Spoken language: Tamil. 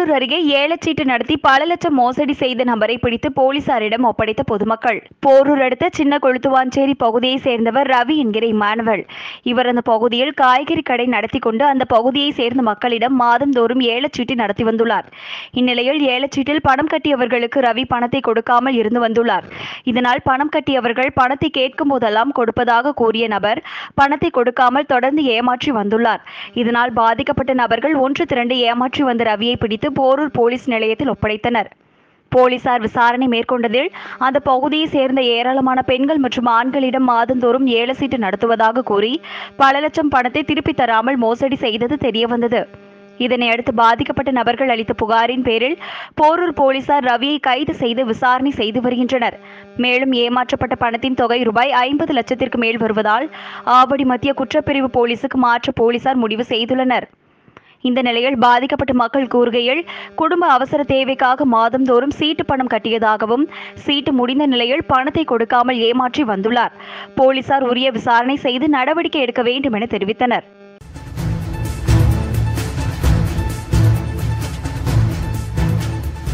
போரூர் அருகே ஏலச்சீட்டு நடத்தி பல லட்சம் மோசடி செய்த நபரை பிடித்து போலீசாரிடம் ஒப்படைத்த பொதுமக்கள் போரூர் அடுத்த சின்ன கொளுத்துவாஞ்சேரி பகுதியை சேர்ந்தவர் ரவி என்கிற இமானுவல் இவர் அந்த பகுதியில் காய்கறி கடை நடத்தி கொண்டு அந்த பகுதியை சேர்ந்த மக்களிடம் மாதந்தோறும் ஏலச்சீட்டு நடத்தி வந்துள்ளார் இந்நிலையில் ஏலச்சீட்டில் பணம் கட்டியவர்களுக்கு ரவி பணத்தை கொடுக்காமல் இருந்து வந்துள்ளார் இதனால் பணம் கட்டியவர்கள் பணத்தை கேட்கும் போதெல்லாம் கொடுப்பதாக கூறிய நபர் பணத்தை கொடுக்காமல் தொடர்ந்து ஏமாற்றி வந்துள்ளார் இதனால் பாதிக்கப்பட்ட நபர்கள் ஒன்று திரண்டு ஏமாற்றி வந்த ரவியை பிடித்து போரூர் போலீஸ் நிலையத்தில் ஒப்படைத்தனர் போலீசார் விசாரணை மேற்கொண்டதில் அந்த பகுதியை சேர்ந்த ஏராளமான பெண்கள் மற்றும் ஆண்களிடம் மாதந்தோறும் ஏல சீட்டு நடத்துவதாக கூறி பல லட்சம் பணத்தை திருப்பித் தராமல் மோசடி செய்தது தெரியவந்தது இதனையடுத்து பாதிக்கப்பட்ட நபர்கள் அளித்த புகாரின் பேரில் போரூர் போலீசார் ரவியை கைது செய்து விசாரணை செய்து வருகின்றனர் மேலும் ஏமாற்றப்பட்ட பணத்தின் தொகை ரூபாய் ஐம்பது லட்சத்திற்கு மேல் வருவதால் ஆவடி மத்திய குற்றப்பிரிவு போலீசுக்கு மாற்ற போலீசார் முடிவு செய்துள்ளனர் இந்த நிலையில் பாதிக்கப்பட்ட மக்கள் கூறுகையில் குடும்ப அவசர தேவைக்காக மாதந்தோறும் சீட்டு பணம் கட்டியதாகவும் சீட்டு முடிந்த நிலையில் பணத்தை கொடுக்காமல் ஏமாற்றி வந்துள்ளார் போலீசார் உரிய விசாரணை செய்து நடவடிக்கை எடுக்க வேண்டும் என தெரிவித்தனர்